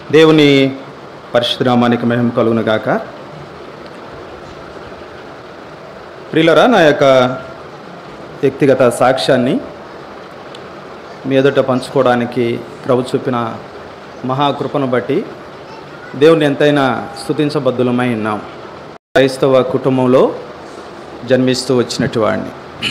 దేవుని పరిశుద్ధనామానికి మహిమ కలుగును గాక ప్రియులరా నా యొక్క వ్యక్తిగత సాక్ష్యాన్ని మీ ఎదుట పంచుకోవడానికి ప్రభు చూపిన మహాకృపను బట్టి దేవుని ఎంతైనా స్థుతించబద్దులమై ఉన్నాం క్రైస్తవ కుటుంబంలో జన్మిస్తూ వచ్చినట్టు వాడిని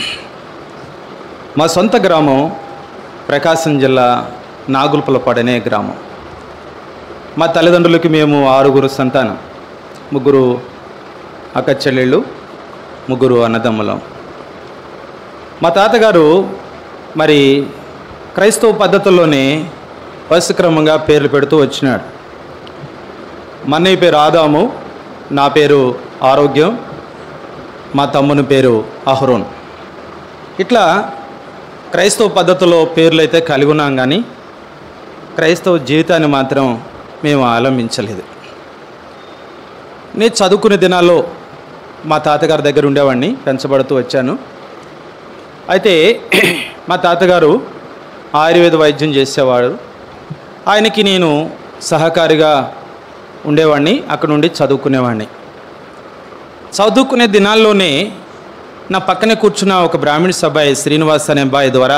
మా సొంత గ్రామం ప్రకాశం జిల్లా నాగుల్పలపాడనే గ్రామం మా తల్లిదండ్రులకి మేము ఆరుగురు సంతానం ముగ్గురు అక్క చెల్లెళ్ళు ముగ్గురు అన్నదమ్ములం మా తాతగారు మరి క్రైస్తవ పద్ధతుల్లోనే వరుసక్రమంగా పేర్లు పెడుతూ వచ్చినాడు మా అన్నయ్య పేరు ఆదాము నా పేరు ఆరోగ్యం మా తమ్ముని పేరు అహరోన్ ఇట్లా క్రైస్తవ పద్ధతిలో పేర్లు అయితే కలిగి ఉన్నాం కానీ క్రైస్తవ జీవితాన్ని మాత్రం మేము ఆలంబించలేదు నేను చదువుకునే దినాల్లో మా తాతగారి దగ్గర ఉండేవాడిని పెంచబడుతూ వచ్చాను అయితే మా తాతగారు ఆయుర్వేద వైద్యం చేసేవాడు ఆయనకి నేను సహకారిగా ఉండేవాడిని అక్కడ నుండి చదువుకునేవాడిని చదువుకునే దినాల్లోనే నా పక్కనే కూర్చున్న ఒక బ్రాహ్మణ సభాయి శ్రీనివాస్ అనే అబ్బాయి ద్వారా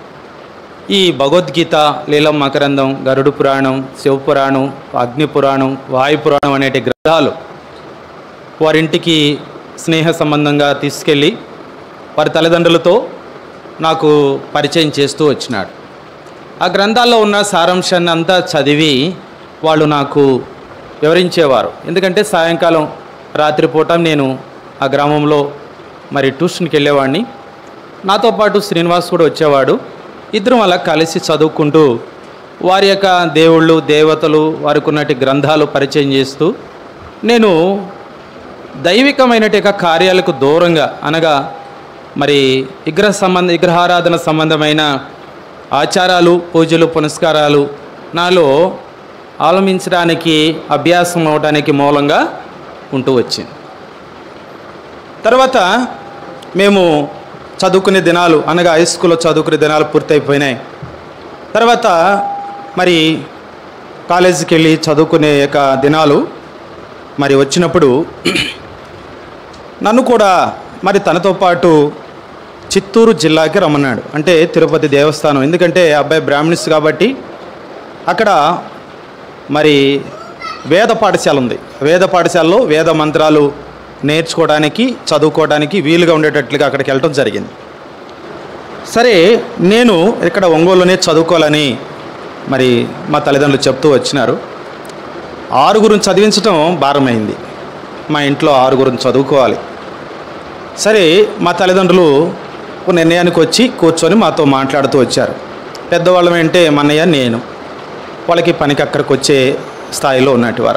ఈ భగవద్గీత లీలం మకరందం గరుడు పురాణం శివపురాణం అగ్ని పురాణం వాయు పురాణం అనేటి గ్రంథాలు వారింటికి స్నేహ సంబంధంగా తీసుకెళ్ళి వారి తల్లిదండ్రులతో నాకు పరిచయం చేస్తూ వచ్చినాడు ఆ గ్రంథాల్లో ఉన్న సారాంశాన్ని అంతా చదివి వాళ్ళు నాకు వివరించేవారు ఎందుకంటే సాయంకాలం రాత్రిపూట నేను ఆ గ్రామంలో మరి ట్యూషన్కి వెళ్ళేవాడిని నాతో పాటు శ్రీనివాస్ కూడా వచ్చేవాడు ఇద్దరం అలా కలిసి చదువుకుంటూ వారి యొక్క దేవుళ్ళు దేవతలు వారికి ఉన్నటి గ్రంథాలు పరిచయం చేస్తూ నేను దైవికమైనటి యొక్క కార్యాలకు దూరంగా అనగా మరి విగ్రహ సంబంధ విగ్రహారాధన సంబంధమైన ఆచారాలు పూజలు పునస్కారాలు నాలో ఆలంబించడానికి అభ్యాసం అవడానికి మూలంగా ఉంటూ వచ్చింది తర్వాత మేము చదువుకునే దినాలు అనగా హై స్కూల్లో చదువుకునే దినాలు పూర్తయిపోయినాయి తర్వాత మరి కాలేజీకి వెళ్ళి చదువుకునే యొక్క దినాలు మరి వచ్చినప్పుడు నన్ను కూడా మరి తనతో పాటు చిత్తూరు జిల్లాకి రమ్మన్నాడు అంటే తిరుపతి దేవస్థానం ఎందుకంటే అబ్బాయి బ్రాహ్మణ్స్ కాబట్టి అక్కడ మరి వేద పాఠశాల ఉంది వేద పాఠశాలలో వేద మంత్రాలు నేర్చుకోవడానికి చదువుకోవడానికి వీలుగా ఉండేటట్లుగా అక్కడికి వెళ్ళటం జరిగింది సరే నేను ఇక్కడ ఒంగోలునే చదువుకోవాలని మరి మా తల్లిదండ్రులు చెప్తూ వచ్చినారు ఆరుగురిని చదివించడం భారమైంది మా ఇంట్లో ఆరుగురిని చదువుకోవాలి సరే మా తల్లిదండ్రులు ఒక నిర్ణయానికి వచ్చి కూర్చొని మాతో మాట్లాడుతూ వచ్చారు పెద్దవాళ్ళం అంటే మన్నయ్య నేను వాళ్ళకి పనికి అక్కడికి వచ్చే స్థాయిలో ఉన్నట్టు వారు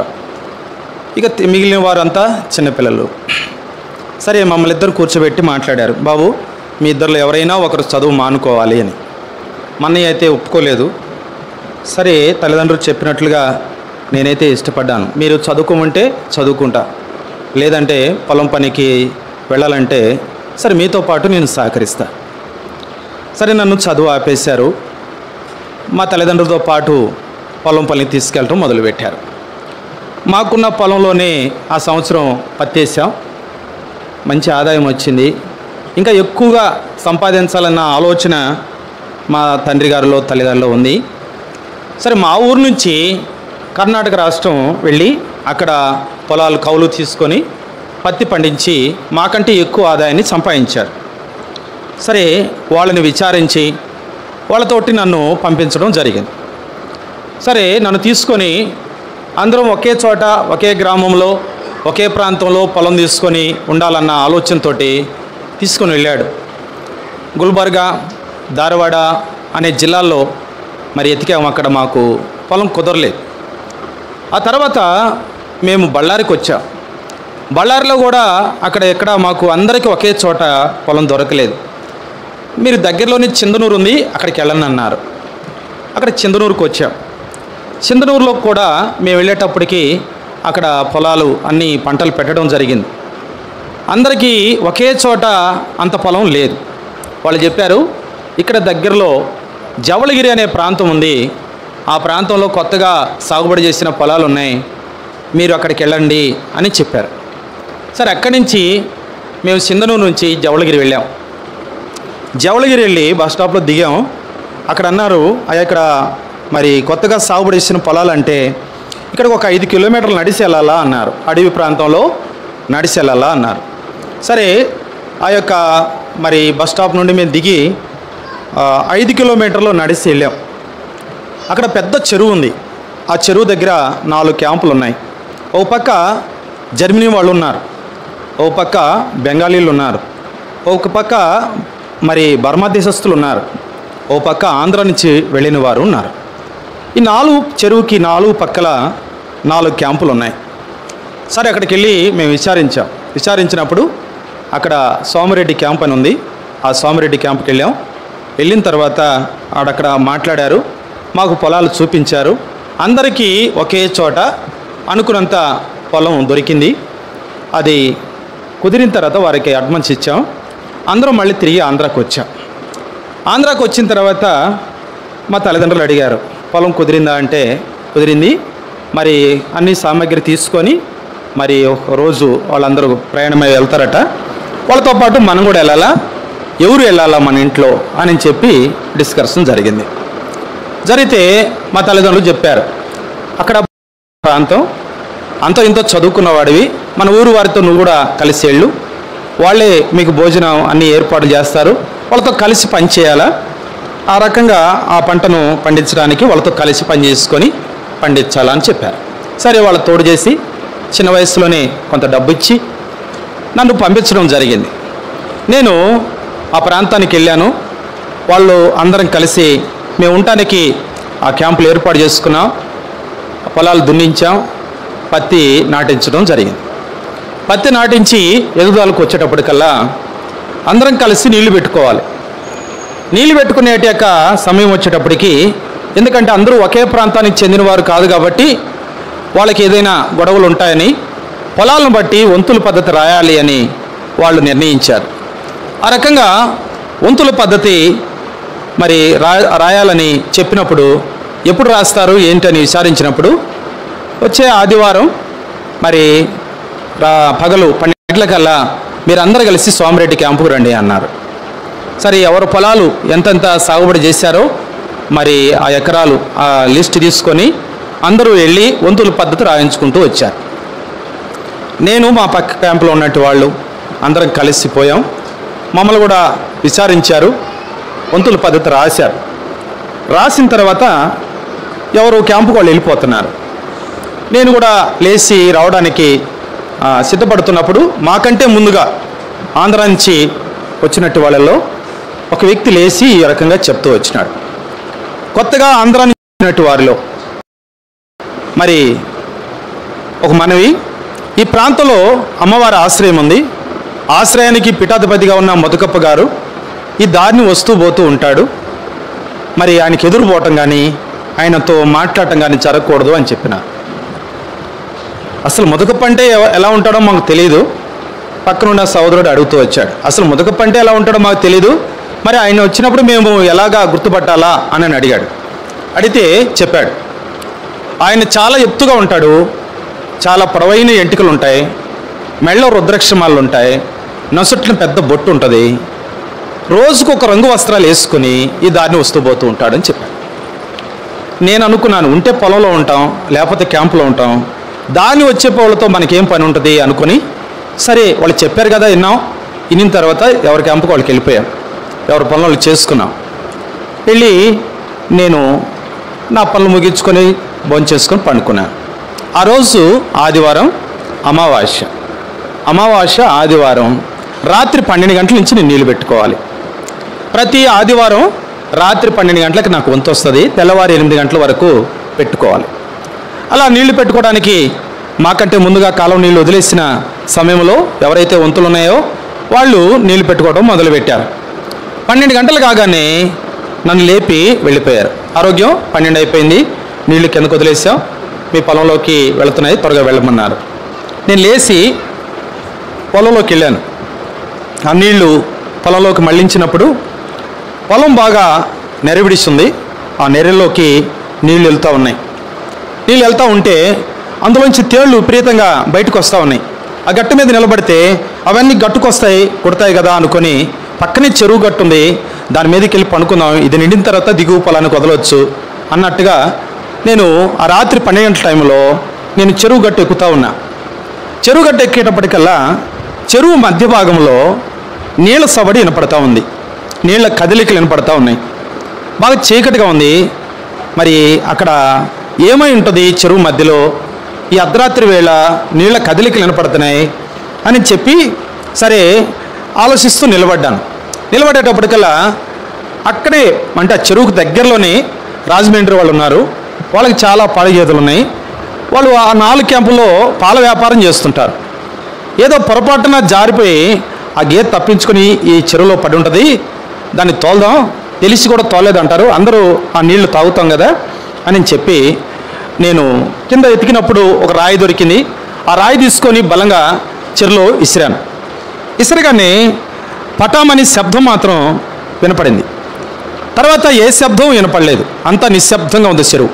ఇక తి- మిగిలిన వారంతా చిన్నపిల్లలు సరే మమ్మల్ని ఇద్దరు కూర్చోబెట్టి మాట్లాడారు బాబు మీ ఇద్దరిలో ఎవరైనా ఒకరు చదువు మానుకోవాలి అని మన్నయ్య అయితే ఒప్పుకోలేదు సరే తల్లిదండ్రులు చెప్పినట్లుగా నేనైతే ఇష్టపడ్డాను మీరు చదువుకోమంటే చదువుకుంటా లేదంటే పొలం పనికి వెళ్ళాలంటే సరే మీతో పాటు నేను సహకరిస్తా సరే నన్ను చదువు ఆపేశారు మా తల్లిదండ్రులతో పాటు పొలం పనికి తీసుకెళ్ళటం మొదలుపెట్టారు మాకున్న పొలంలోనే ఆ సంవత్సరం పత్తేసాం మంచి ఆదాయం వచ్చింది ఇంకా ఎక్కువగా సంపాదించాలన్న ఆలోచన మా తండ్రి గారిలో తల్లిగారిలో ఉంది సరే మా ఊరు నుంచి కర్ణాటక రాష్ట్రం వెళ్ళి అక్కడ పొలాలు కౌలు తీసుకొని పత్తి పండించి మాకంటే ఎక్కువ ఆదాయాన్ని సంపాదించారు సరే వాళ్ళని విచారించి వాళ్ళతోటి నన్ను పంపించడం జరిగింది సరే నన్ను తీసుకొని అందరం ఒకే చోట ఒకే గ్రామంలో ఒకే ప్రాంతంలో పొలం తీసుకొని ఉండాలన్న ఆలోచనతో తీసుకొని వెళ్ళాడు గుల్బర్గా ధారవాడ అనే జిల్లాల్లో మరి ఎతికాము అక్కడ మాకు పొలం కుదరలేదు ఆ తర్వాత మేము బళ్ళారికి వచ్చాం బళ్ళారిలో కూడా అక్కడ ఎక్కడ మాకు అందరికీ ఒకే చోట పొలం దొరకలేదు మీరు దగ్గరలోని చిందనూరు ఉంది అక్కడికి వెళ్ళండి అన్నారు అక్కడ చిందనూరుకు వచ్చాం చిందనూరులో కూడా మేము వెళ్ళేటప్పటికి అక్కడ పొలాలు అన్ని పంటలు పెట్టడం జరిగింది అందరికీ ఒకే చోట అంత పొలం లేదు వాళ్ళు చెప్పారు ఇక్కడ దగ్గరలో జవళగిరి అనే ప్రాంతం ఉంది ఆ ప్రాంతంలో కొత్తగా సాగుబడి చేసిన పొలాలు ఉన్నాయి మీరు అక్కడికి వెళ్ళండి అని చెప్పారు సరే అక్కడి నుంచి మేము సింధనూరు నుంచి జవళగిరి వెళ్ళాం జవళగిరి వెళ్ళి బస్ స్టాప్లో దిగాం అక్కడ అన్నారు అయ్యా ఇక్కడ మరి కొత్తగా సాగుబడి చేసిన పొలాలంటే ఇక్కడికి ఒక ఐదు కిలోమీటర్లు నడిచి వెళ్ళాలా అన్నారు అడవి ప్రాంతంలో నడిచి వెళ్ళాలా అన్నారు సరే ఆ యొక్క మరి బస్ స్టాప్ నుండి మేము దిగి ఆ, ఐదు కిలోమీటర్లు నడిచి వెళ్ళాం అక్కడ పెద్ద చెరువు ఉంది ఆ చెరువు దగ్గర నాలుగు క్యాంపులు ఉన్నాయి ఓ పక్క జర్మనీ వాళ్ళు ఉన్నారు ఓ పక్క బెంగాలీలు ఉన్నారు ఒక పక్క మరి బర్మా దేశస్తులు ఉన్నారు ఓ పక్క ఆంధ్ర నుంచి వెళ్ళిన వారు ఉన్నారు ఈ నాలుగు చెరువుకి నాలుగు పక్కల నాలుగు క్యాంపులు ఉన్నాయి సరే అక్కడికి వెళ్ళి మేము విచారించాం విచారించినప్పుడు అక్కడ సోమిరెడ్డి క్యాంప్ అని ఉంది ఆ సోమిరెడ్డి క్యాంప్కి వెళ్ళాం వెళ్ళిన తర్వాత ఆడక్కడ మాట్లాడారు మాకు పొలాలు చూపించారు అందరికీ ఒకే చోట అనుకున్నంత పొలం దొరికింది అది కుదిరిన తర్వాత వారికి అడ్వాన్స్ ఇచ్చాం అందరం మళ్ళీ తిరిగి ఆంధ్రాకి వచ్చాం ఆంధ్రాకి వచ్చిన తర్వాత మా తల్లిదండ్రులు అడిగారు పొలం కుదిరిందా అంటే కుదిరింది మరి అన్ని సామాగ్రి తీసుకొని మరి ఒక రోజు వాళ్ళందరూ ప్రయాణమై వెళ్తారట వాళ్ళతో పాటు మనం కూడా వెళ్ళాలా ఎవరు వెళ్ళాలా మన ఇంట్లో అని చెప్పి డిస్కషన్ జరిగింది జరిగితే మా తల్లిదండ్రులు చెప్పారు అక్కడ ప్రాంతం అంతో ఇంతో చదువుకున్న వాడివి మన ఊరు వారితో నువ్వు కూడా కలిసి వెళ్ళు వాళ్ళే మీకు భోజనం అన్ని ఏర్పాటు చేస్తారు వాళ్ళతో కలిసి పని చేయాలా ఆ రకంగా ఆ పంటను పండించడానికి వాళ్ళతో కలిసి పని చేసుకొని పండించాలా అని చెప్పారు సరే వాళ్ళ తోడు చేసి చిన్న వయసులోనే కొంత డబ్బు ఇచ్చి నన్ను పంపించడం జరిగింది నేను ఆ ప్రాంతానికి వెళ్ళాను వాళ్ళు అందరం కలిసి మేము ఉండటానికి ఆ క్యాంపులు ఏర్పాటు చేసుకున్నాం పొలాలు దున్నించాం పత్తి నాటించడం జరిగింది పత్తి నాటించి ఎదుగుదలకు వచ్చేటప్పటికల్లా అందరం కలిసి నీళ్లు పెట్టుకోవాలి నీళ్లు పెట్టుకునేటి యొక్క సమయం వచ్చేటప్పటికి ఎందుకంటే అందరూ ఒకే ప్రాంతానికి చెందినవారు కాదు కాబట్టి వాళ్ళకి ఏదైనా గొడవలు ఉంటాయని పొలాలను బట్టి వంతుల పద్ధతి రాయాలి అని వాళ్ళు నిర్ణయించారు ఆ రకంగా వంతుల పద్ధతి మరి రా రాయాలని చెప్పినప్పుడు ఎప్పుడు రాస్తారు ఏంటని విచారించినప్పుడు వచ్చే ఆదివారం మరి రా పగలు పన్నెండు గంటలకల్లా మీరందరూ కలిసి సోమరెడ్డి క్యాంపుకు రండి అన్నారు సరే ఎవరు పొలాలు ఎంతెంత సాగుబడి చేశారో మరి ఆ ఎకరాలు ఆ లిస్ట్ తీసుకొని అందరూ వెళ్ళి వంతుల పద్ధతి రాయించుకుంటూ వచ్చారు నేను మా పక్క క్యాంపులో ఉన్నట్టు వాళ్ళు అందరం కలిసిపోయాం మమ్మల్ని కూడా విచారించారు వంతుల పద్ధతి రాశారు రాసిన తర్వాత ఎవరు క్యాంపుకు వాళ్ళు వెళ్ళిపోతున్నారు నేను కూడా లేచి రావడానికి ఆ, సిద్ధపడుతున్నప్పుడు మాకంటే ముందుగా ఆంధ్ర నుంచి వచ్చినట్టు వాళ్ళలో ఒక వ్యక్తి లేచి ఈ రకంగా చెప్తూ వచ్చినాడు కొత్తగా ఆంధ్ర నుంచి వచ్చినట్టు వారిలో మరి ఒక మనవి ఈ ప్రాంతంలో అమ్మవారి ఆశ్రయం ఉంది ఆశ్రయానికి పీఠాధిపతిగా ఉన్న మధుకప్ప గారు ఈ దారిని వస్తూ పోతూ ఉంటాడు మరి ఆయనకి ఎదురు పోవటం కానీ ఆయనతో మాట్లాడటం కానీ జరగకూడదు అని చెప్పిన అసలు ముదకప్ప అంటే ఎవ- ఎలా ఉంటాడో మాకు తెలియదు పక్కనున్న సోదరుడు అడుగుతూ వచ్చాడు అసలు ముదకప్ప అంటే ఎలా ఉంటాడో మాకు తెలియదు మరి ఆయన వచ్చినప్పుడు మేము ఎలాగా గుర్తుపట్టాలా అని అని అడిగాడు అడిగితే చెప్పాడు ఆయన చాలా ఎత్తుగా ఉంటాడు చాలా పొడవైన ఎంటికలు ఉంటాయి మెళ్ళ రుద్రాక్షమాలు ఉంటాయి నొసట్ల పెద్ద బొట్టు ఉంటుంది రోజుకు ఒక రంగు వస్త్రాలు వేసుకుని ఈ దారిని వస్తూ పోతూ ఉంటాడని చెప్పాడు నేను అనుకున్నాను ఉంటే పొలంలో ఉంటాం లేకపోతే క్యాంపులో ఉంటాం దాన్ని వచ్చే వాళ్ళతో మనకేం పని ఉంటుంది అనుకుని సరే వాళ్ళు చెప్పారు కదా విన్నాం వినిన తర్వాత ఎవరి క్యాంపుకి వాళ్ళకి వెళ్ళిపోయాం ఎవరి పనులు చేసుకున్నాం వెళ్ళి నేను నా పనులు ముగించుకొని భోంచేసుకొని పండుకున్నాను ఆ రోజు ఆదివారం అమావాస్య అమావాస్య ఆదివారం రాత్రి పన్నెండు గంటల నుంచి నేను నీళ్ళు పెట్టుకోవాలి ప్రతి ఆదివారం రాత్రి పన్నెండు గంటలకు నాకు వంతు వస్తుంది తెల్లవారు ఎనిమిది గంటల వరకు పెట్టుకోవాలి అలా నీళ్లు పెట్టుకోవడానికి మాకంటే ముందుగా కాలం నీళ్లు వదిలేసిన సమయంలో ఎవరైతే వంతులు ఉన్నాయో వాళ్ళు నీళ్లు పెట్టుకోవడం మొదలుపెట్టారు పన్నెండు గంటలు కాగానే నన్ను లేపి వెళ్ళిపోయారు ఆరోగ్యం పన్నెండు అయిపోయింది నీళ్లు కిందకు వదిలేసాం మీ పొలంలోకి వెళుతున్నాయి త్వరగా వెళ్ళమన్నారు నేను లేచి పొలంలోకి వెళ్ళాను ఆ నీళ్లు పొలంలోకి మళ్ళించినప్పుడు పొలం బాగా నెరవిడిస్తుంది ఆ నెరలోకి నీళ్ళు వెళ్తూ ఉన్నాయి నీళ్ళు వెళ్తూ ఉంటే అందులోంచి తేళ్ళు విపరీతంగా బయటకు వస్తూ ఉన్నాయి ఆ గట్టు మీద నిలబడితే అవన్నీ గట్టుకొస్తాయి కొడతాయి కదా అనుకొని పక్కనే చెరువు గట్టు ఉంది దాని మీదకి వెళ్ళి పనుకుందాం ఇది నిండిన తర్వాత దిగువ పొలానికి వదలవచ్చు అన్నట్టుగా నేను ఆ రాత్రి పన్నెండు గంటల టైంలో నేను చెరువు గట్టు ఎక్కుతూ ఉన్నా చెరువు గట్టు ఎక్కేటప్పటికల్లా చెరువు మధ్య భాగంలో నీళ్ళ సవడి వినపడతా ఉంది నీళ్ళ కదలికలు వినపడతా ఉన్నాయి బాగా చీకటిగా ఉంది మరి అక్కడ ఏమై ఉంటుంది చెరువు మధ్యలో ఈ అర్ధరాత్రి వేళ నీళ్ళ కదలికలు వినపడుతున్నాయి అని చెప్పి సరే ఆలోచిస్తూ నిలబడ్డాను నిలబడేటప్పటికల్లా అక్కడే అంటే ఆ చెరువుకు దగ్గరలోనే రాజమండ్రి వాళ్ళు ఉన్నారు వాళ్ళకి చాలా పాడి గేదెలు ఉన్నాయి వాళ్ళు ఆ నాలుగు క్యాంపుల్లో పాల వ్యాపారం చేస్తుంటారు ఏదో పొరపాటున జారిపోయి ఆ గేదె తప్పించుకొని ఈ చెరువులో పడి ఉంటుంది దాన్ని తోలుదాం తెలిసి కూడా తోలేదంటారు అందరూ ఆ నీళ్లు తాగుతాం కదా అని చెప్పి నేను కింద ఎతికినప్పుడు ఒక రాయి దొరికింది ఆ రాయి తీసుకొని బలంగా చెరువులో ఇసిరాను ఇసరగానే పటామని శబ్దం మాత్రం వినపడింది తర్వాత ఏ శబ్దం వినపడలేదు అంతా నిశ్శబ్దంగా ఉంది చెరువు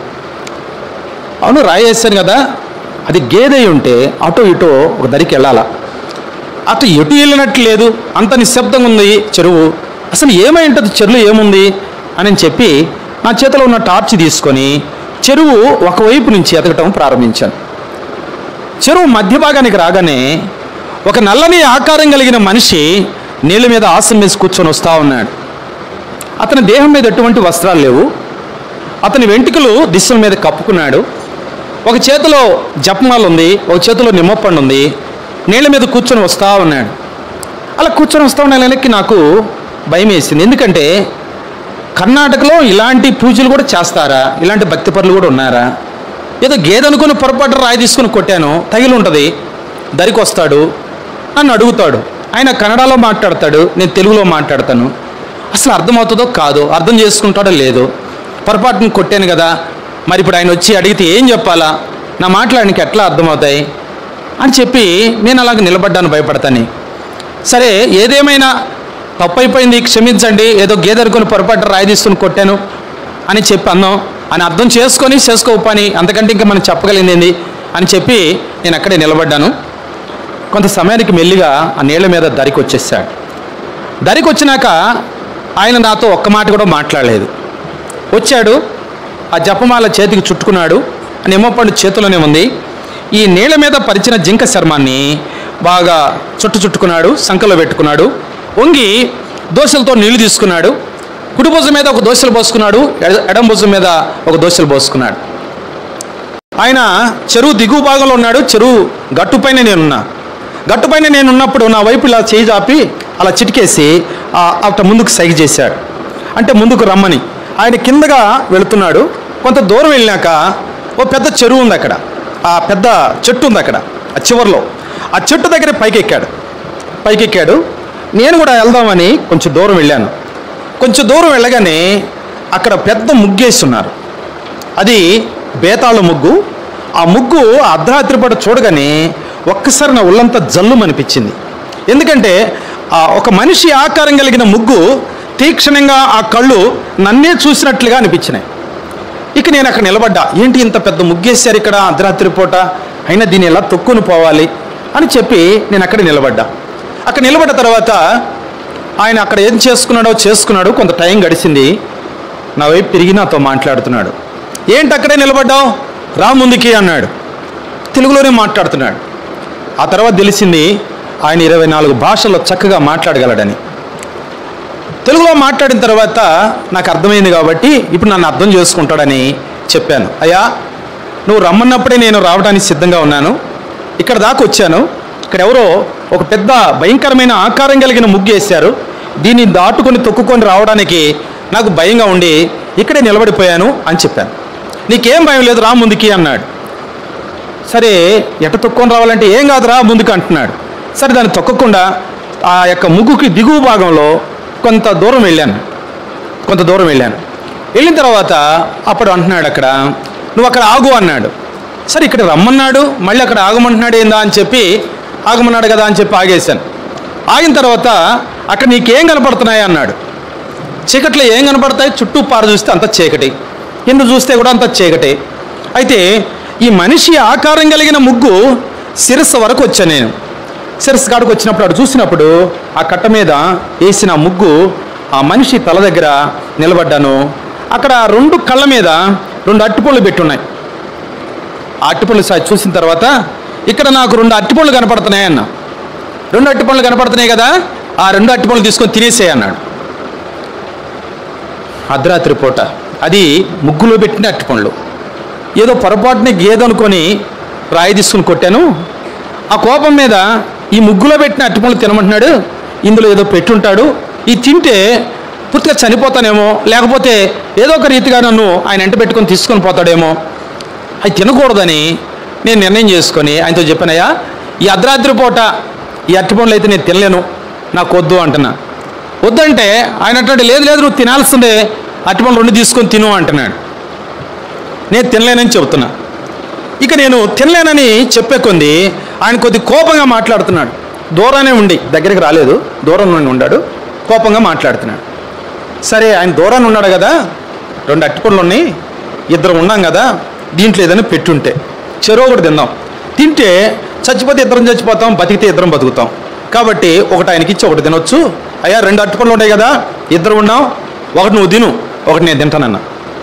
అవును రాయి వేసాను కదా అది గేదె అయి ఉంటే అటు ఇటు ఒక దరికి వెళ్ళాలా అటు ఎటు వెళ్ళినట్టు లేదు అంత నిశ్శబ్దంగా ఉంది చెరువు అసలు ఏమై ఉంటుంది చెరువులో ఏముంది అని చెప్పి నా చేతిలో ఉన్న టార్చ్ తీసుకొని చెరువు ఒకవైపు నుంచి ఎతకటం ప్రారంభించాను చెరువు మధ్య భాగానికి రాగానే ఒక నల్లని ఆకారం కలిగిన మనిషి నీళ్ళ మీద ఆసం వేసి కూర్చొని వస్తూ ఉన్నాడు అతని దేహం మీద ఎటువంటి వస్త్రాలు లేవు అతని వెంట్రుకలు దిశల మీద కప్పుకున్నాడు ఒక చేతిలో జపమాల ఉంది ఒక చేతిలో నిమ్మపండు ఉంది నీళ్ళ మీద కూర్చొని వస్తూ ఉన్నాడు అలా కూర్చొని వస్తూ ఉన్న వెనక్కి నాకు భయం వేసింది ఎందుకంటే కర్ణాటకలో ఇలాంటి పూజలు కూడా చేస్తారా ఇలాంటి భక్తి పనులు కూడా ఉన్నారా ఏదో గేదె అనుకుని పొరపాటు రాయి తీసుకుని కొట్టాను తగిలి ఉంటుంది దరికి వస్తాడు నన్ను అడుగుతాడు ఆయన కన్నడలో మాట్లాడతాడు నేను తెలుగులో మాట్లాడతాను అసలు అర్థమవుతుందో కాదో అర్థం చేసుకుంటాడో లేదో పొరపాటుని కొట్టాను కదా మరి ఇప్పుడు ఆయన వచ్చి అడిగితే ఏం చెప్పాలా నా మాట్లాడడానికి ఎట్లా అర్థమవుతాయి అని చెప్పి నేను అలాగ నిలబడ్డాను భయపడతాను సరే ఏదేమైనా తప్పైపోయింది క్షమించండి ఏదో గేదెరుకొని పొరపాటు రాయి తీసుకుని కొట్టాను అని చెప్పి అన్నాం అని అర్థం చేసుకొని చేసుకో పని అంతకంటే ఇంకా మనం చెప్పగలిగింది ఏంది అని చెప్పి నేను అక్కడే నిలబడ్డాను కొంత సమయానికి మెల్లిగా ఆ నీళ్ళ మీద దరికి వచ్చేసాడు దరికి వచ్చినాక ఆయన నాతో ఒక్క మాట కూడా మాట్లాడలేదు వచ్చాడు ఆ జపమాల చేతికి చుట్టుకున్నాడు ఆ నిమ్మపండు చేతిలోనే ఉంది ఈ నీళ్ళ మీద పరిచిన జింక చర్మాన్ని బాగా చుట్టు చుట్టుకున్నాడు సంకలో పెట్టుకున్నాడు వంగి దోశలతో నీళ్లు తీసుకున్నాడు కుడి భుజం మీద ఒక దోశలు పోసుకున్నాడు ఎడ- ఎడం భుజం మీద ఒక దోశలు పోసుకున్నాడు ఆయన చెరువు దిగువ భాగంలో ఉన్నాడు చెరువు గట్టుపైన నేనున్నా గట్టుపైన నేను ఉన్నప్పుడు నా వైపు ఇలా చేయి చాపి అలా చిటికేసి ఆ, అట్ట ముందుకు సైగ చేశాడు అంటే ముందుకు రమ్మని ఆయన కిందగా వెళుతున్నాడు కొంత దూరం వెళ్ళాక ఓ పెద్ద చెరువు ఉంది అక్కడ ఆ పెద్ద చెట్టు ఉంది అక్కడ ఆ చివర్లో ఆ చెట్టు దగ్గర పైకెక్కాడు పైకెక్కాడు నేను కూడా వెళ్దామని కొంచెం దూరం వెళ్ళాను కొంచెం దూరం వెళ్ళగానే అక్కడ పెద్ద ముగ్గేసి ఉన్నారు అది బేతాళ ముగ్గు ఆ ముగ్గు ఆ అర్ధరాత్రి పూట చూడగానే ఒక్కసారి నా ఒళ్ళంతా జల్లు అనిపించింది ఎందుకంటే ఆ ఒక మనిషి ఆకారం కలిగిన ముగ్గు తీక్షణంగా ఆ కళ్ళు నన్నే చూసినట్లుగా అనిపించినాయి ఇక నేను అక్కడ నిలబడ్డా ఏంటి ఇంత పెద్ద ముగ్గేశారు ఇక్కడ అర్ధరాత్రి పూట అయినా దీన్ని ఎలా తొక్కుని పోవాలి అని చెప్పి నేను అక్కడ నిలబడ్డా అక్కడ నిలబడ్డ తర్వాత ఆయన అక్కడ ఏం చేసుకున్నాడో చేసుకున్నాడు కొంత టైం గడిచింది నా వైపు తిరిగి నాతో మాట్లాడుతున్నాడు ఏంటి అక్కడే నిలబడ్డావు రా ముందుకి అన్నాడు తెలుగులోనే మాట్లాడుతున్నాడు ఆ తర్వాత తెలిసింది ఆయన ఇరవై నాలుగు భాషల్లో చక్కగా మాట్లాడగలడని తెలుగులో మాట్లాడిన తర్వాత నాకు అర్థమైంది కాబట్టి ఇప్పుడు నన్ను అర్థం చేసుకుంటాడని చెప్పాను అయ్యా నువ్వు రమ్మన్నప్పుడే నేను రావడానికి సిద్ధంగా ఉన్నాను ఇక్కడ దాకా వచ్చాను ఇక్కడ ఎవరో ఒక పెద్ద భయంకరమైన ఆకారం కలిగిన ముగ్గు వేశారు దీన్ని దాటుకొని తొక్కుకొని రావడానికి నాకు భయంగా ఉండి ఇక్కడే నిలబడిపోయాను అని చెప్పాను నీకేం భయం లేదు రా ముందుకి అన్నాడు సరే ఎట తొక్కొని రావాలంటే ఏం కాదురా ముందుకు అంటున్నాడు సరే దాన్ని తొక్కకుండా ఆ యొక్క ముగ్గుకి దిగువ భాగంలో కొంత దూరం వెళ్ళాను కొంత దూరం వెళ్ళాను వెళ్ళిన తర్వాత అప్పుడు అంటున్నాడు అక్కడ నువ్వు అక్కడ ఆగు అన్నాడు సరే ఇక్కడ రమ్మన్నాడు మళ్ళీ అక్కడ ఆగమంటున్నాడు ఏందా అని చెప్పి ఆగమన్నాడు కదా అని చెప్పి ఆగేశాను ఆగిన తర్వాత అక్కడ నీకేం కనపడుతున్నాయి అన్నాడు చీకట్లో ఏం కనపడతాయి చుట్టూ పార చూస్తే అంత చీకటి కింద చూస్తే కూడా అంత చీకటే అయితే ఈ మనిషి ఆకారం కలిగిన ముగ్గు శిరస్సు వరకు వచ్చాను నేను శిరస్సు కాడికి వచ్చినప్పుడు అటు చూసినప్పుడు ఆ కట్ట మీద వేసిన ముగ్గు ఆ మనిషి తల దగ్గర నిలబడ్డాను అక్కడ రెండు కళ్ళ మీద రెండు అట్టుపళ్ళు పెట్టున్నాయి ఆ అట్టుపళ్ళు సా- చూసిన తర్వాత ఇక్కడ నాకు రెండు అట్టుపళ్ళు కనపడుతున్నాయి అన్న రెండు అట్టుపళ్ళు కనపడుతున్నాయి కదా ఆ రెండు అట్టుపళ్ళు తీసుకొని తినేసేయి అన్నాడు అర్ధరాత్రి పూట అది ముగ్గులో పెట్టిన అట్టుపండ్లు ఏదో పొరపాటున గేదె అనుకొని రాయి తీసుకుని కొట్టాను ఆ కోపం మీద ఈ ముగ్గులో పెట్టిన అట్టుపండ్లు తినమంటున్నాడు ఇందులో ఏదో పెట్టుంటాడు ఇది తింటే పూర్తిగా చనిపోతానేమో లేకపోతే ఏదో ఒక రీతిగా నన్ను ఆయన ఎంట పెట్టుకొని తీసుకొని పోతాడేమో అవి తినకూడదని నేను నిర్ణయం చేసుకొని ఆయనతో చెప్పానయ్యా ఈ అర్ధరాత్రి పూట ఈ అరటిపండ్లు అయితే నేను తినలేను నాకు వద్దు అంటున్నా వద్దంటే ఆయన అంటాడు లేదు లేదు నువ్వు తినాల్సిందే అరటిపండ్లు రెండు తీసుకొని తిను అంటున్నాడు నేను తినలేనని చెబుతున్నా ఇక నేను తినలేనని చెప్పే కొంది ఆయన కొద్ది కోపంగా మాట్లాడుతున్నాడు దూరానే ఉండి దగ్గరికి రాలేదు దూరం నుండి ఉన్నాడు కోపంగా మాట్లాడుతున్నాడు సరే ఆయన దూరాన్ని ఉన్నాడు కదా రెండు అట్టిపండ్లు ఉన్నాయి ఇద్దరు ఉన్నాం కదా దీంట్లో ఏదైనా పెట్టుంటే చెరువు ఒకటి తిందాం తింటే చచ్చిపోతే ఇద్దరం చచ్చిపోతాం బతికితే ఇద్దరం బతుకుతాం కాబట్టి ఒకటి ఆయనకి ఇచ్చి ఒకటి తినొచ్చు అయ్యా రెండు అట్టిపండ్లు ఉన్నాయి కదా ఇద్దరు ఉన్నాం ఒకటి నువ్వు తిను ఒకటి నేను తింటానన్నా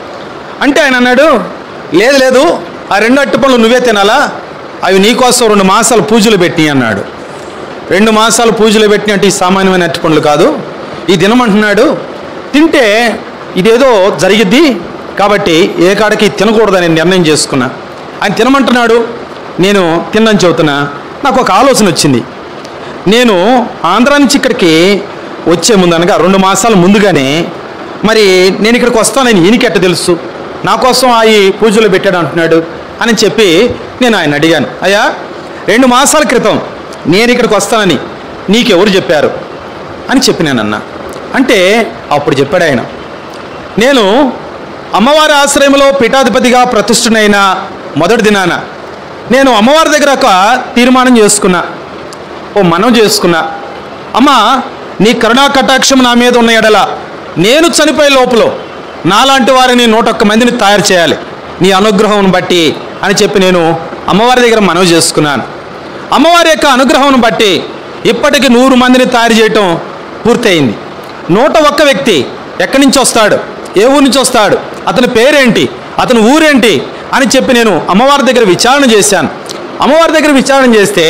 అంటే ఆయన అన్నాడు లేదు లేదు ఆ రెండు అట్టిపండ్లు నువ్వే తినాలా అవి నీకోసం రెండు మాసాలు పూజలు పెట్టి అన్నాడు రెండు మాసాలు పూజలు పెట్టినట్టు ఈ సామాన్యమైన అరటిపండ్లు కాదు ఈ తినమంటున్నాడు తింటే ఇదేదో జరిగిద్ది కాబట్టి ఏ కాడికి తినకూడదని నిర్ణయం చేసుకున్నా ఆయన తినమంటున్నాడు నేను తిన్నని చెబుతున్నా నాకు ఒక ఆలోచన వచ్చింది నేను ఆంధ్రా నుంచి ఇక్కడికి వచ్చే ముందు అనగా రెండు మాసాల ముందుగానే మరి నేను ఇక్కడికి వస్తానని ఈయనకి ఎట్ట తెలుసు నా కోసం ఆ ఈ పూజలు పెట్టాడు అంటున్నాడు అని చెప్పి నేను ఆయన అడిగాను అయ్యా రెండు మాసాల క్రితం నేను ఇక్కడికి వస్తానని నీకెవరు చెప్పారు అని చెప్పినానన్న అంటే అప్పుడు చెప్పాడు ఆయన నేను అమ్మవారి ఆశ్రయంలో పీఠాధిపతిగా ప్రతిష్ఠునైన మొదటి దినాన నేను అమ్మవారి దగ్గర ఒక తీర్మానం చేసుకున్నా ఓ మనం చేసుకున్నా అమ్మ నీ కరుణా కటాక్షం నా మీద ఉన్న ఎడల నేను చనిపోయే లోపల నాలాంటి వారిని నూట ఒక్క మందిని తయారు చేయాలి నీ అనుగ్రహం బట్టి అని చెప్పి నేను అమ్మవారి దగ్గర మనవి చేసుకున్నాను అమ్మవారి యొక్క అనుగ్రహం బట్టి ఇప్పటికి నూరు మందిని తయారు చేయటం పూర్తయింది నూట ఒక్క వ్యక్తి ఎక్కడి నుంచి వస్తాడు ఏ ఊరి నుంచి వస్తాడు అతని పేరేంటి అతని ఊరేంటి అని చెప్పి నేను అమ్మవారి దగ్గర విచారణ చేశాను అమ్మవారి దగ్గర విచారణ చేస్తే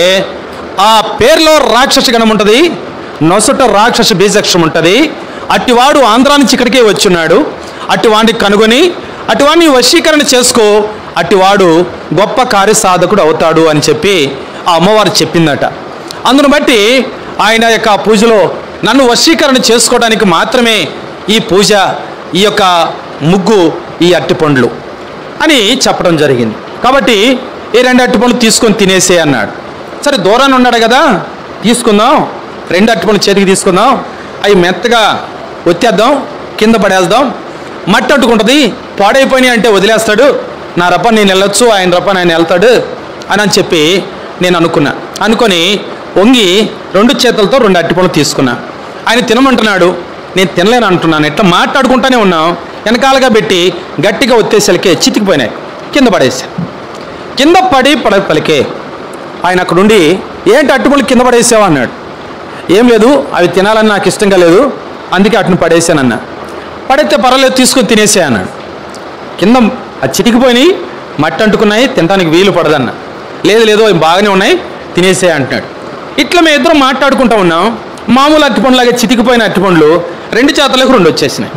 ఆ పేరులో రాక్షస గణం ఉంటుంది నొసట రాక్షస బీజక్షం ఉంటుంది అట్టివాడు ఆంధ్రా నుంచి ఇక్కడికే వచ్చున్నాడు అట్టివాడిని కనుగొని అటువాడిని వశీకరణ చేసుకో అట్టివాడు గొప్ప కార్యసాధకుడు అవుతాడు అని చెప్పి ఆ అమ్మవారు చెప్పిందట అందును బట్టి ఆయన యొక్క పూజలో నన్ను వశీకరణ చేసుకోవడానికి మాత్రమే ఈ పూజ ఈ యొక్క ముగ్గు ఈ అట్టిపండ్లు అని చెప్పడం జరిగింది కాబట్టి ఈ రెండు అట్టిపండ్లు తీసుకొని తినేసే అన్నాడు సరే దూరాన్ని ఉన్నాడు కదా తీసుకుందాం రెండు అట్టిపండ్లు చేతికి తీసుకుందాం అవి మెత్తగా ఒత్తేద్దాం కింద పడేద్దాం మట్టి అట్టుకుంటుంది పాడైపోయినాయి అంటే వదిలేస్తాడు నా రప్ప నేను వెళ్ళొచ్చు ఆయన రప్ప ఆయన వెళ్తాడు అని అని చెప్పి నేను అనుకున్నా అనుకొని వంగి రెండు చేతులతో రెండు అట్టిపళ్ళు తీసుకున్నా ఆయన తినమంటున్నాడు నేను తినలేను అంటున్నాను ఇట్లా మాట్లాడుకుంటానే ఉన్నాం వెనకాలగా పెట్టి గట్టిగా ఒత్తేసరికి చితికిపోయినాయి కింద పడేసాను కింద పడి పడ పలికే ఆయన అక్కడుండి ఏంటి అట్టుపళ్ళు కింద పడేసావు అన్నాడు ఏం లేదు అవి తినాలని నాకు ఇష్టంగా లేదు అందుకే అటును పడేసానన్నా పడైతే పర్వాలేదు తీసుకొని తినేసే అన్నాడు కింద అది చిటికిపోయినాయి మట్టి అంటుకున్నాయి తినడానికి వీలు పడదన్న లేదు లేదు అవి బాగానే ఉన్నాయి తినేసే అంటున్నాడు ఇట్లా మేము ఇద్దరం మాట్లాడుకుంటా ఉన్నాం మామూలు అరటిపండులాగా చితికిపోయిన అరటిపండ్లు రెండు చేతలకు రెండు వచ్చేసినాయి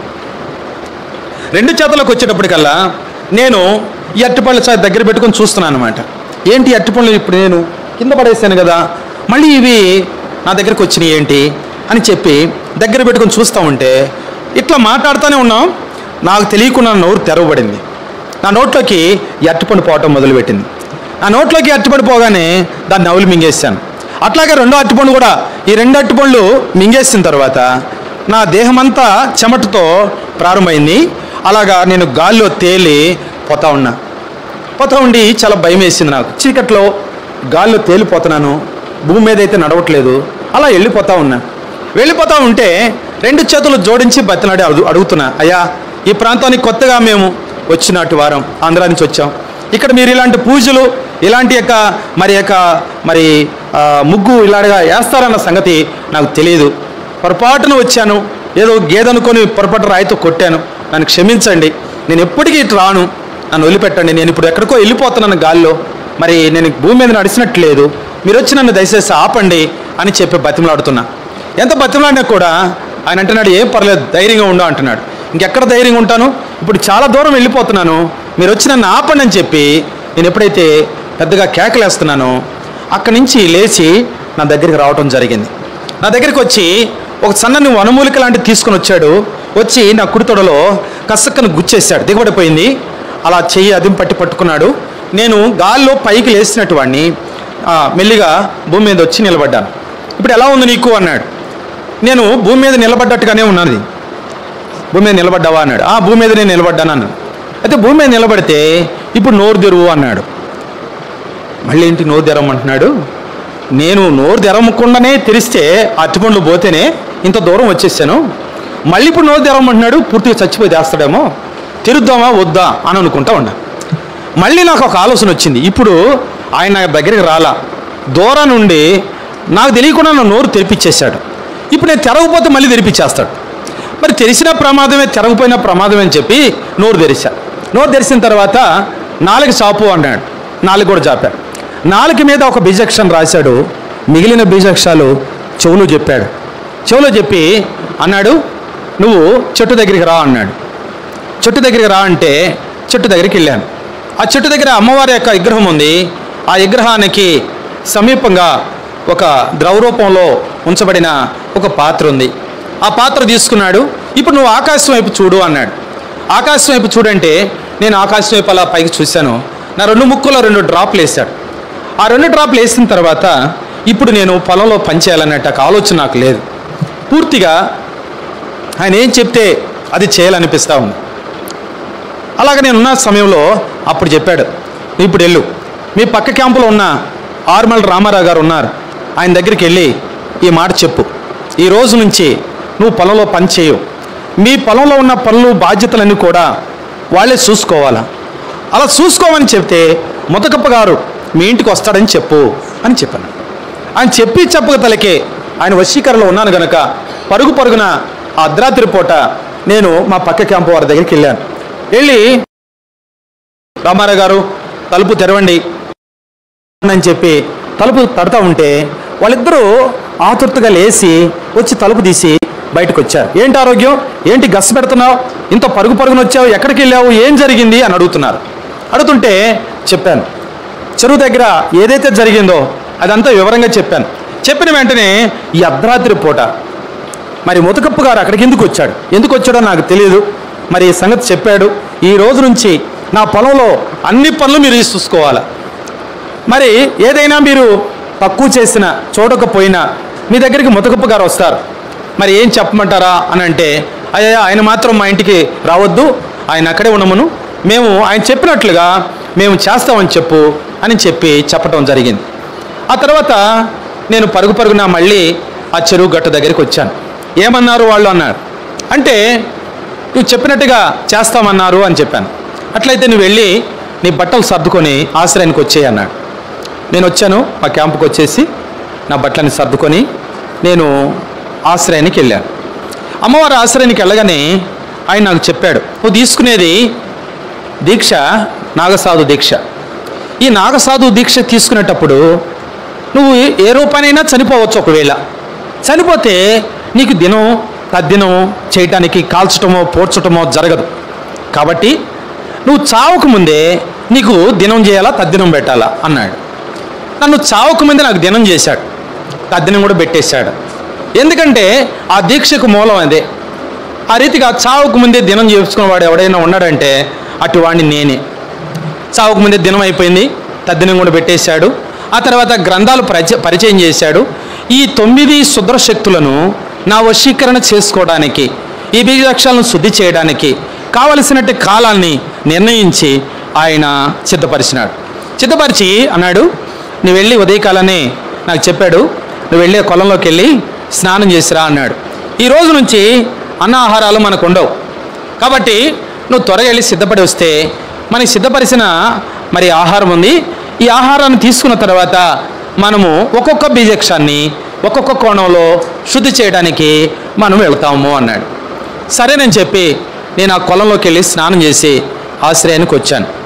రెండు చేతులకు వచ్చేటప్పటికల్లా నేను ఈ అరటిపళ్ళ చా దగ్గర పెట్టుకొని చూస్తున్నాను అనమాట ఏంటి ఈ అరటిపండ్లు ఇప్పుడు నేను కింద పడేసాను కదా మళ్ళీ ఇవి నా దగ్గరికి వచ్చినాయి ఏంటి అని చెప్పి దగ్గర పెట్టుకొని చూస్తూ ఉంటే ఇట్లా మాట్లాడుతూనే ఉన్నాం నాకు తెలియకుండా నా నోరు తెరవబడింది నా నోట్లోకి ఈ అరటిపండు పోవటం మొదలుపెట్టింది నా నోట్లోకి ఈ అరటిపండు పోగానే దాన్ని నవ్వులు మింగేసాను అట్లాగే రెండో అరటిపండు కూడా ఈ రెండు అరటిపండ్లు మింగేసిన తర్వాత నా దేహమంతా చెమటతో ప్రారంభమైంది అలాగా నేను గాల్లో తేలి పోతా ఉన్నా పోతా ఉండి చాలా భయం వేసింది నాకు చీకట్లో గాల్లో తేలిపోతున్నాను భూమి మీద అయితే నడవట్లేదు అలా వెళ్ళిపోతా ఉన్నా వెళ్ళిపోతా ఉంటే రెండు చేతులు జోడించి బతినాడి అడుగు అడుగుతున్నా అయ్యా ఈ ప్రాంతానికి కొత్తగా మేము వచ్చినట్టు వారం ఆంధ్రా నుంచి వచ్చాం ఇక్కడ మీరు ఇలాంటి పూజలు ఇలాంటి యొక్క మరి యొక్క మరి ఆ, ముగ్గు ఇలాగా వేస్తారన్న సంగతి నాకు తెలియదు పొరపాటున వచ్చాను ఏదో గేదనుకొని పొరపాటు రాయితో కొట్టాను నన్ను క్షమించండి నేను ఎప్పటికీ ఇటు రాను నన్ను వదిలిపెట్టండి నేను ఇప్పుడు ఎక్కడికో వెళ్ళిపోతున్నాను గాల్లో మరి నేను భూమి మీద నడిచినట్లేదు మీరు వచ్చి నన్ను దయచేసి ఆపండి అని చెప్పి బతిమలాడుతున్నా ఎంత బతిమలాడినా కూడా ఆయన అంటున్నాడు ఏం పర్లేదు ధైర్యంగా ఉండు అంటున్నాడు ఇంకెక్కడ ధైర్యంగా ఉంటాను ఇప్పుడు చాలా దూరం వెళ్ళిపోతున్నాను మీరు వచ్చి నన్ను ఆపండి అని చెప్పి నేను ఎప్పుడైతే పెద్దగా కేకలేస్తున్నానో అక్కడి నుంచి లేచి నా దగ్గరికి రావటం జరిగింది నా దగ్గరికి వచ్చి ఒక సన్నని వనమూలిక లాంటిది తీసుకొని వచ్చాడు వచ్చి నా కుడి తొడలో కసక్కను గుచ్చేశాడు దిగబడిపోయింది అలా చెయ్యి అదిం పట్టి పట్టుకున్నాడు నేను గాల్లో పైకి లేచినట్టు వాడిని ఆ, మెల్లిగా భూమి మీద వచ్చి నిలబడ్డాను ఇప్పుడు ఎలా ఉంది నీకు అన్నాడు నేను భూమి మీద నిలబడ్డట్టుగానే ఉన్నది భూమి మీద నిలబడ్డావా అన్నాడు ఆ భూమి మీద నేను నిలబడ్డాను అన్నాడు అయితే భూమి మీద నిలబడితే ఇప్పుడు నోరు తెరువు అన్నాడు మళ్ళీ ఏంటి నోరు తెరవమంటున్నాడు నేను నోరు తెరవకుండానే తెరిస్తే అరటిపండ్లు పోతేనే ఇంత దూరం వచ్చేసాను మళ్ళీ ఇప్పుడు నోరు తెరవమంటున్నాడు పూర్తిగా చచ్చిపోయి చేస్తాడేమో తెరుద్దామా వద్దా అని అనుకుంటా ఉన్నా మళ్ళీ నాకు ఒక ఆలోచన వచ్చింది ఇప్పుడు ఆయన నా దగ్గరికి రాలా దూరం నుండి నాకు తెలియకుండా నా నోరు తెరిపించేశాడు ఇప్పుడు నేను తెరవకపోతే మళ్ళీ తెరిపించేస్తాడు మరి తెరిచిన ప్రమాదమే తెరవపోయిన ప్రమాదమే అని చెప్పి నోరు తెరిచా నోరు తెరిచిన తర్వాత నాలుగు చాపు అన్నాడు నాలుగు కూడా చాపాడు నాలుగు మీద ఒక బీజక్షరం రాశాడు మిగిలిన బీజక్షరాలు చెవులు చెప్పాడు చెవులో చెప్పి అన్నాడు నువ్వు చెట్టు దగ్గరికి రా అన్నాడు చెట్టు దగ్గరికి రా అంటే చెట్టు దగ్గరికి వెళ్ళాను ఆ చెట్టు దగ్గర అమ్మవారి యొక్క విగ్రహం ఉంది ఆ విగ్రహానికి సమీపంగా ఒక ద్రవరూపంలో ఉంచబడిన ఒక పాత్ర ఉంది ఆ పాత్ర తీసుకున్నాడు ఇప్పుడు నువ్వు ఆకాశం వైపు చూడు అన్నాడు ఆకాశం వైపు చూడంటే నేను ఆకాశం వైపు అలా పైకి చూశాను నా రెండు ముక్కులో రెండు డ్రాప్లు వేశాడు ఆ రెండు డ్రాప్లు వేసిన తర్వాత ఇప్పుడు నేను పొలంలో పనిచేయాలన్నట్టు ఒక ఆలోచన నాకు లేదు పూర్తిగా ఆయన ఏం చెప్తే అది చేయాలనిపిస్తూ ఉంది అలాగ నేను ఉన్న సమయంలో అప్పుడు చెప్పాడు "నువ్వు ఇప్పుడు వెళ్ళు మీ పక్క క్యాంపులో ఉన్న ఆర్మల్ రామారావు గారు ఉన్నారు ఆయన దగ్గరికి వెళ్ళి ఈ మాట చెప్పు ఈ రోజు నుంచి నువ్వు పొలంలో పని చేయవు మీ పొలంలో ఉన్న పనులు బాధ్యతలన్నీ కూడా వాళ్ళే చూసుకోవాలా అలా చూసుకోమని చెప్తే ముతకప్ప గారు మీ ఇంటికి వస్తాడని చెప్పు అని చెప్పాను ఆయన చెప్పి చెప్పక తలకే ఆయన వశీకరణలో ఉన్నాను గనక పరుగు పరుగున ఆ అర్ధరాత్రి పూట నేను మా పక్క క్యాంపు వారి దగ్గరికి వెళ్ళాను వెళ్ళి రామారావు గారు తలుపు తెరవండి అని చెప్పి తలుపు తడతా ఉంటే వాళ్ళిద్దరూ ఆతుర్తగా లేచి వచ్చి తలుపు తీసి బయటకు వచ్చారు ఏంటి ఆరోగ్యం ఏంటి గస్స పెడుతున్నావు ఇంత పరుగు పరుగున వచ్చావు ఎక్కడికి వెళ్ళావు ఏం జరిగింది అని అడుగుతున్నారు అడుగుతుంటే చెప్పాను చెరువు దగ్గర ఏదైతే జరిగిందో అదంతా వివరంగా చెప్పాను చెప్పిన వెంటనే ఈ అర్ధరాత్రి పూట మరి ముతకప్పు గారు అక్కడికి ఎందుకు వచ్చాడు ఎందుకు వచ్చాడో నాకు తెలియదు మరి ఈ సంగతి చెప్పాడు ఈ రోజు నుంచి నా పొలంలో అన్ని పనులు మీరు చూసుకోవాలి మరి ఏదైనా మీరు తక్కువ చేసిన చూడకపోయినా మీ దగ్గరికి ముతకప్పు గారు వస్తారు మరి ఏం చెప్పమంటారా అని అంటే అయ్యా ఆయన మాత్రం మా ఇంటికి రావద్దు ఆయన అక్కడే ఉండమను మేము ఆయన చెప్పినట్లుగా మేము చేస్తామని చెప్పు అని చెప్పి చెప్పటం జరిగింది ఆ తర్వాత నేను పరుగు పరుగున మళ్ళీ ఆ చెరువు గట్టు దగ్గరికి వచ్చాను ఏమన్నారు వాళ్ళు అన్నారు అంటే నువ్వు చెప్పినట్టుగా చేస్తామన్నారు అని చెప్పాను అట్లయితే నువ్వు వెళ్ళి నీ బట్టలు సర్దుకొని ఆశ్రయానికి వచ్చేయి అన్నాడు నేను వచ్చాను మా క్యాంపుకి వచ్చేసి నా బట్టలని సర్దుకొని నేను ఆశ్రయానికి వెళ్ళాను అమ్మవారి ఆశ్రయానికి వెళ్ళగానే ఆయన నాకు చెప్పాడు నువ్వు తీసుకునేది దీక్ష నాగసాధు దీక్ష ఈ నాగసాధు దీక్ష తీసుకునేటప్పుడు నువ్వు ఏ రూపానైనా చనిపోవచ్చు ఒకవేళ చనిపోతే నీకు దినం తద్దినం చేయటానికి కాల్చటమో పోడ్చటమో జరగదు కాబట్టి నువ్వు చావక ముందే నీకు దినం చేయాలా తద్దినం పెట్టాలా అన్నాడు నన్ను చావక ముందే నాకు దినం చేశాడు తద్దినం కూడా పెట్టేశాడు ఎందుకంటే ఆ దీక్షకు మూలం అదే ఆ రీతిగా చావుకు ముందే దినం చేసుకునేవాడు ఎవడైనా ఉన్నాడంటే అటు వాడిని నేనే చావుకు ముందే దినం అయిపోయింది తద్దినం కూడా పెట్టేశాడు ఆ తర్వాత గ్రంథాలు పరిచ పరిచయం చేశాడు ఈ తొమ్మిది శుద్ర శక్తులను నా వశీకరణ చేసుకోవడానికి ఈ బీజాక్షరాలను శుద్ధి చేయడానికి కావలసినట్టు కాలాన్ని నిర్ణయించి ఆయన సిద్ధపరిచినాడు సిద్ధపరిచి అన్నాడు నువ్వు వెళ్ళి ఉదయకాలనే నాకు చెప్పాడు నువ్వు వెళ్ళే కొలంలోకి వెళ్ళి స్నానం చేసిరా అన్నాడు ఈ రోజు నుంచి అన్నాహారాలు మనకు ఉండవు కాబట్టి నువ్వు త్వరగా వెళ్ళి సిద్ధపడి వస్తే మనకి సిద్ధపరిచిన మరి ఆహారం ఉంది ఈ ఆహారాన్ని తీసుకున్న తర్వాత మనము ఒక్కొక్క బీజక్షాన్ని ఒక్కొక్క కోణంలో శుద్ధి చేయడానికి మనం వెళ్తాము అన్నాడు సరేనని చెప్పి నేను ఆ కొలంలోకి వెళ్ళి స్నానం చేసి ఆశ్రయానికి వచ్చాను